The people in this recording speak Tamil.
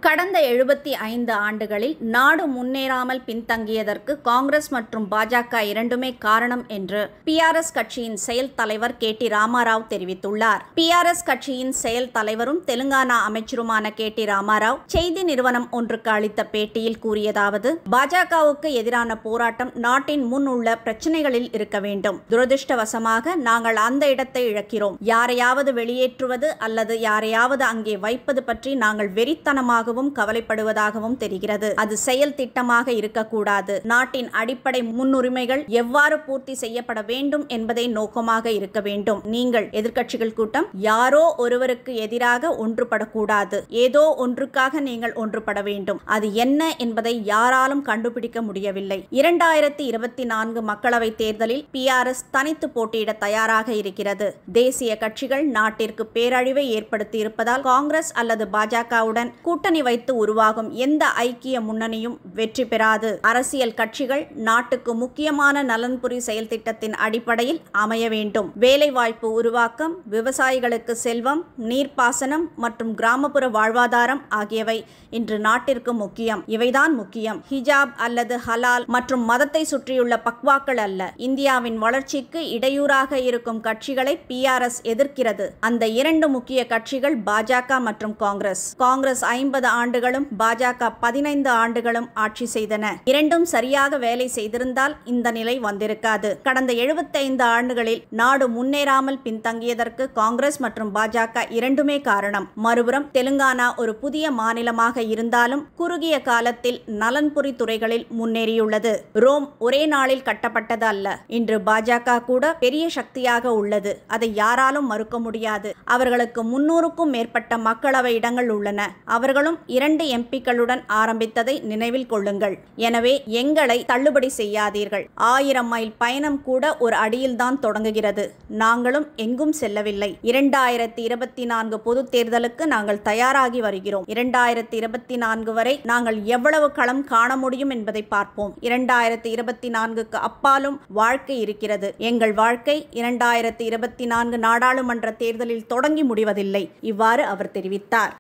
கடந்த எழுபத்தி ஐந்து ஆண்டுகளில் நாடு முன்னேறாமல் பின்தங்கியதற்கு காங்கிரஸ் மற்றும் பாஜக இரண்டுமே காரணம் என்று பிஆர்எஸ் கட்சியின் செயல் தலைவர் கே டி ராமாராவ் தெரிவித்துள்ளார் பிஆர்எஸ் கட்சியின் செயல் தலைவரும் தெலுங்கானா அமைச்சருமான கே டி ராமாராவ் செய்தி நிறுவனம் ஒன்றுக்கு அளித்த பேட்டியில் கூறியதாவது பாஜகவுக்கு எதிரான போராட்டம் நாட்டின் முன் உள்ள பிரச்சனைகளில் இருக்க வேண்டும் துரதிருஷ்டவசமாக நாங்கள் அந்த இடத்தை இழக்கிறோம் யாரையாவது வெளியேற்றுவது அல்லது யாரையாவது அங்கே வைப்பது பற்றி நாங்கள் வெறித்தனமாகவும் கவலைப்படுவதாகவும் தெரிகிறது அது செயல் திட்டமாக இருக்கக்கூடாது நாட்டின் அடிப்படை முன்னுரிமைகள் எவ்வாறு பூர்த்தி செய்யப்பட வேண்டும் என்பதை நோக்கமாக இருக்க வேண்டும் நீங்கள் எதிர்க்கட்சிகள் கூட்டம் யாரோ ஒருவருக்கு எதிராக ஒன்றுபடக்கூடாது ஏதோ ஒன்றுக்காக நீங்கள் ஒன்றுபட வேண்டும் அது என்ன என்பதை யாராலும் கண்டுபிடிக்க முடியவில்லை இரண்டாயிரத்தி இருபத்தி நான்கு மக்களவை தேர்தலில் பிஆர்எஸ் தனித்து போட்டியிட தயாராக இருக்கிறது தேசிய கட்சிகள் நாட்டிற்கு பேரழிவை ஏற்படுத்தி இருப்பதால் காங்கிரஸ் அல்லது பாஜகவுடன் கூட்டணி வைத்து உருவாகும் எந்த ஐக்கிய முன்னணியும் வெற்றி பெறாது அரசியல் கட்சிகள் நாட்டுக்கு முக்கியமான நலன்புரி செயல் திட்டத்தின் அடிப்படையில் அமைய வேண்டும் வேலைவாய்ப்பு உருவாக்கம் விவசாயிகளுக்கு செல்வம் நீர்ப்பாசனம் மற்றும் கிராமப்புற வாழ்வாதாரம் ஆகியவை இன்று நாட்டிற்கு முக்கியம் இவைதான் முக்கியம் ஹிஜாப் அல்லது ஹலால் மற்றும் மதத்தை சுற்றியுள்ள பக்வாக்கள் அல்ல இந்தியாவின் வளர்ச்சிக்கு இடையூறாக இருக்கும் கட்சிகளை பிஆர்எஸ் எதிர்க்கிறது அந்த இரண்டு முக்கிய கட்சிகள் பாஜக மற்றும் காங்கிரஸ் காங்கிரஸ் ஐம்பது ஆண்டுகளும் பாஜக பதினைந்து ஆண்டுகளும் ஆட்சி செய்தன இரண்டும் சரியாக வேலை செய்திருந்தால் இந்த நிலை வந்திருக்காது கடந்த எழுபத்தைந்து ஆண்டுகளில் நாடு முன்னேறாமல் பின்தங்கியதற்கு காங்கிரஸ் மற்றும் பாஜக இரண்டுமே காரணம் மறுபுறம் தெலுங்கானா ஒரு புதிய மாநிலமாக இருந்தாலும் குறுகிய காலத்தில் நலன்புரி துறைகளில் முன்னேறியுள்ளது ரோம் ஒரே நாளில் கட்டப்பட்டது அல்ல இன்று பாஜக கூட பெரிய சக்தியாக உள்ளது அதை யாராலும் மறுக்க முடியாது அவர்களுக்கு முன்னூறுக்கும் மேற்பட்ட மக்களவை இடங்கள் உள்ளன அவர்களும் இரண்டு எம்பிக்களுடன் ஆரம்பித்ததை நினைவில் கொள்ளுங்கள் எனவே எங்களை தள்ளுபடி செய்யாதீர்கள் ஆயிரம் மைல் பயணம் கூட ஒரு அடியில்தான் தொடங்குகிறது நாங்களும் எங்கும் செல்லவில்லை இரண்டாயிரத்தி இருபத்தி நான்கு பொது தேர்தலுக்கு நாங்கள் தயாராகி வருகிறோம் இரண்டாயிரத்தி இருபத்தி நான்கு வரை நாங்கள் எவ்வளவு களம் காண முடியும் என்பதை பார்ப்போம் இரண்டாயிரத்தி இருபத்தி நான்குக்கு அப்பாலும் வாழ்க்கை இருக்கிறது எங்கள் வாழ்க்கை இரண்டாயிரத்தி இருபத்தி நான்கு நாடாளுமன்ற தேர்தலில் தொடங்கி முடிவதில்லை இவ்வாறு அவர் தெரிவித்தார்